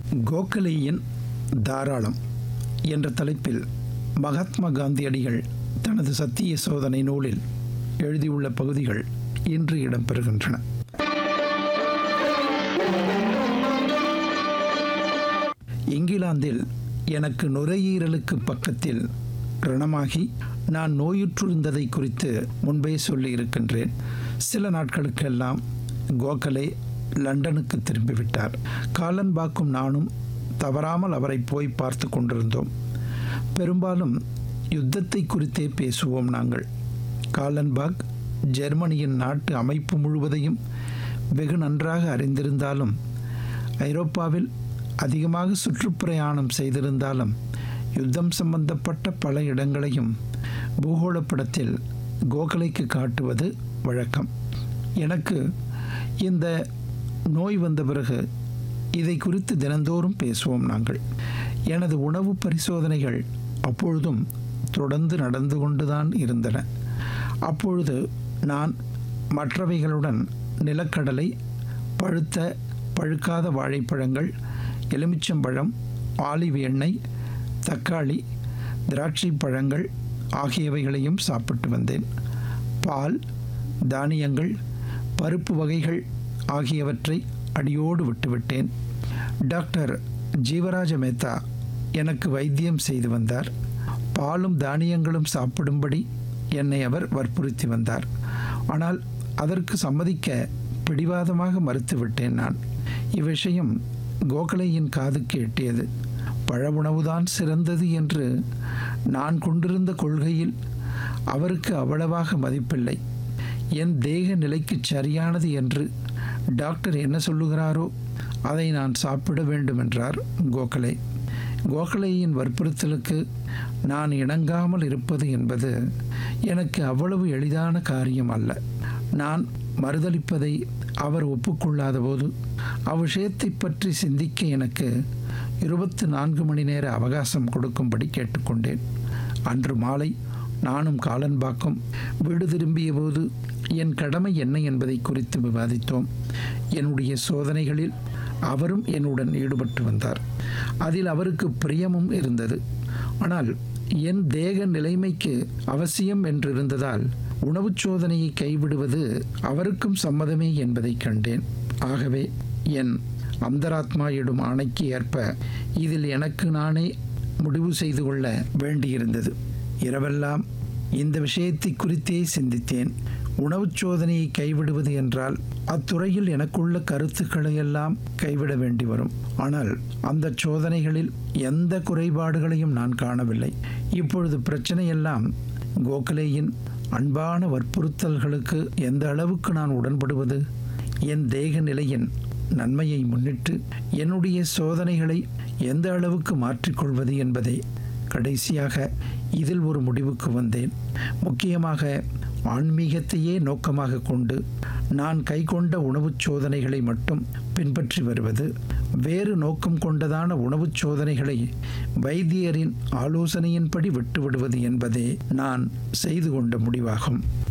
கோகலேயின் தாராளம் என்ற தலைப்பில் மகாத்மா காந்தியடிகள் தனது சத்திய சோதனை நூலில் எழுதியுள்ள பகுதிகள் இன்று இடம்பெறுகின்றன இங்கிலாந்தில் எனக்கு நுரையீரலுக்கு பக்கத்தில் ரணமாகி நான் நோயுற்றிருந்ததை குறித்து முன்பே சொல்லியிருக்கின்றேன் சில நாட்களுக்கெல்லாம் கோகலே லண்டனுக்கு திரும்பிவிட்டார் காலன்பாக்கும் நானும் தவறாமல் அவரை போய் பார்த்து கொண்டிருந்தோம் பெரும்பாலும் யுத்தத்தை குறித்தே பேசுவோம் நாங்கள் காலன்பாக் ஜெர்மனியின் நாட்டு அமைப்பு முழுவதையும் வெகு நன்றாக அறிந்திருந்தாலும் ஐரோப்பாவில் அதிகமாக சுற்றுப்பிரயாணம் செய்திருந்தாலும் யுத்தம் சம்பந்தப்பட்ட பல இடங்களையும் பூகோளப்படத்தில் கோகலைக்கு காட்டுவது வழக்கம் எனக்கு இந்த நோய் வந்த பிறகு இதை குறித்து தினந்தோறும் பேசுவோம் நாங்கள் எனது உணவு பரிசோதனைகள் அப்பொழுதும் தொடர்ந்து நடந்து கொண்டுதான் இருந்தன அப்பொழுது நான் மற்றவைகளுடன் நிலக்கடலை பழுத்த பழுக்காத வாழைப்பழங்கள் எலுமிச்சம்பழம் ஆலிவ் எண்ணெய் தக்காளி திராட்சை பழங்கள் ஆகியவைகளையும் சாப்பிட்டு வந்தேன் பால் தானியங்கள் பருப்பு வகைகள் ஆகியவற்றை அடியோடு விட்டுவிட்டேன் டாக்டர் ஜீவராஜ மேத்தா எனக்கு வைத்தியம் செய்து வந்தார் பாலும் தானியங்களும் சாப்பிடும்படி என்னை அவர் வற்புறுத்தி வந்தார் ஆனால் அதற்கு சம்மதிக்க பிடிவாதமாக மறுத்துவிட்டேன் நான் இவ்விஷயம் கோகலையின் காதுக்கு எட்டியது பழ உணவுதான் சிறந்தது என்று நான் கொண்டிருந்த கொள்கையில் அவருக்கு அவ்வளவாக மதிப்பில்லை என் தேக நிலைக்கு சரியானது என்று டாக்டர் என்ன சொல்லுகிறாரோ அதை நான் சாப்பிட வேண்டும் என்றார் கோகலே கோகலேயின் வற்புறுத்தலுக்கு நான் இணங்காமல் இருப்பது என்பது எனக்கு அவ்வளவு எளிதான காரியம் அல்ல நான் மறுதளிப்பதை அவர் ஒப்புக்கொள்ளாத போது அவ்விஷயத்தை பற்றி சிந்திக்க எனக்கு இருபத்து நான்கு மணி நேர அவகாசம் கொடுக்கும்படி கேட்டுக்கொண்டேன் அன்று மாலை நானும் காலன்பாக்கம் வீடு திரும்பிய போது என் கடமை என்ன என்பதை குறித்து விவாதித்தோம் என்னுடைய சோதனைகளில் அவரும் என்னுடன் ஈடுபட்டு வந்தார் அதில் அவருக்கு பிரியமும் இருந்தது ஆனால் என் தேக நிலைமைக்கு அவசியம் என்றிருந்ததால் உணவுச் சோதனையை கைவிடுவது அவருக்கும் சம்மதமே என்பதை கண்டேன் ஆகவே என் அந்தராத்மா இடும் ஆணைக்கு ஏற்ப இதில் எனக்கு நானே முடிவு செய்து கொள்ள வேண்டியிருந்தது இரவெல்லாம் இந்த விஷயத்தை குறித்தே சிந்தித்தேன் உணவுச் சோதனையை கைவிடுவது என்றால் அத்துறையில் எனக்குள்ள கருத்துக்களை எல்லாம் கைவிட வேண்டி வரும் ஆனால் அந்த சோதனைகளில் எந்த குறைபாடுகளையும் நான் காணவில்லை இப்பொழுது பிரச்சனையெல்லாம் கோகலேயின் அன்பான வற்புறுத்தல்களுக்கு எந்த அளவுக்கு நான் உடன்படுவது என் தேக நிலையின் நன்மையை முன்னிட்டு என்னுடைய சோதனைகளை எந்த அளவுக்கு மாற்றிக்கொள்வது என்பதை கடைசியாக இதில் ஒரு முடிவுக்கு வந்தேன் முக்கியமாக ஆன்மீகத்தையே நோக்கமாக கொண்டு நான் கைக்கொண்ட உணவுச் சோதனைகளை மட்டும் பின்பற்றி வருவது வேறு நோக்கம் கொண்டதான உணவுச் சோதனைகளை வைத்தியரின் ஆலோசனையின்படி விட்டுவிடுவது என்பதே நான் செய்து கொண்ட முடிவாகும்